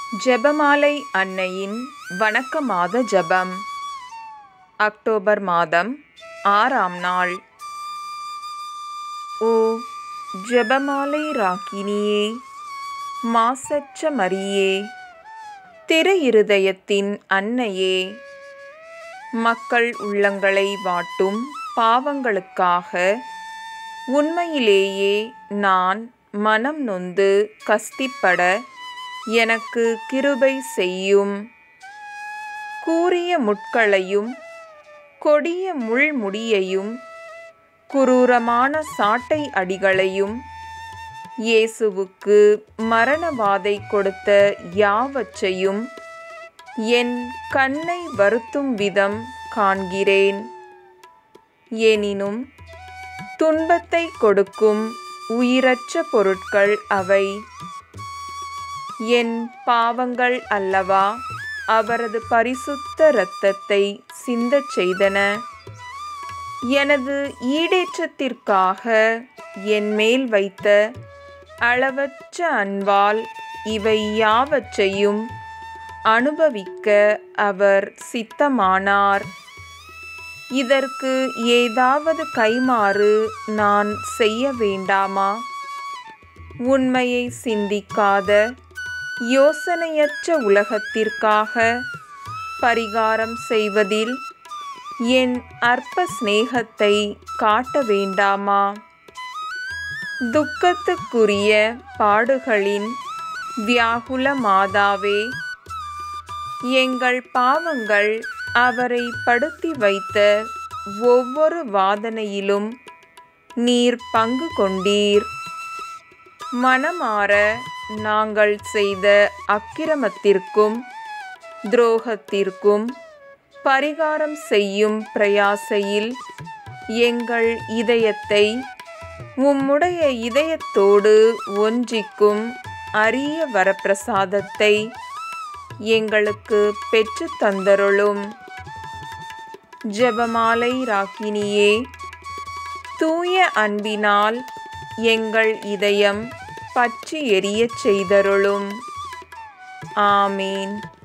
ஜெபமாலை அன்னையின் வணக்க மாத ஜெபம் அக்டோபர் மாதம் ஆறாம் நாள் ஓ ஜெபமாலை ராக்கினியே மாசற்ற மரியே திரு இருதயத்தின் அன்னையே மக்கள் உள்ளங்களை வாட்டும் பாவங்களுக்காக உண்மையிலேயே நான் மனம் நொந்து கஸ்திப்பட எனக்கு கிருபை செய்யும் கூரிய முட்களையும் கொடிய முள்முடியையும் குரூரமான சாட்டை அடிகளையும் இயேசுவுக்கு மரணவாதை கொடுத்த யாவற்றையும் என் கண்ணை வருத்தும் விதம் காண்கிறேன் எனினும் துன்பத்தை கொடுக்கும் உயிரற்ற பொருட்கள் அவை என் பாவங்கள் அல்லவா அவரது பரிசுத்த இரத்தத்தை சிந்தச் செய்தன எனது ஈடேற்றத்திற்காக என் மேல் வைத்த அளவற்ற அன்பால் இவை யாவற்றையும் அனுபவிக்க அவர் சித்தமானார் இதற்கு ஏதாவது கைமாறு நான் செய்ய வேண்டாமா உண்மையை சிந்திக்காத யோசனையற்ற உலகத்திற்காக பரிகாரம் செய்வதில் என் அற்ப சிநேகத்தை காட்ட வேண்டாமா துக்கத்துக்குரிய பாடுகளின் வியாகுல மாதாவே எங்கள் பாவங்கள் அவரை படுத்தி வைத்த ஒவ்வொரு வாதனையிலும் நீர் பங்கு கொண்டீர் மனமாற நாங்கள் செய்த அக்கிரமத்திற்கும் துரோகத்திற்கும் பரிகாரம் செய்யும் பிரயாசையில் எங்கள் இதயத்தை உம்முடைய இதயத்தோடு ஒன்றிக்கும் அரிய வரப்பிரசாதத்தை எங்களுக்கு பெற்று தந்தருளும் ஜெபமாலை ராக்கினியே தூய அன்பினால் எங்கள் இதயம் பற்றி எரியச் செய்தருளும் ஆமீன்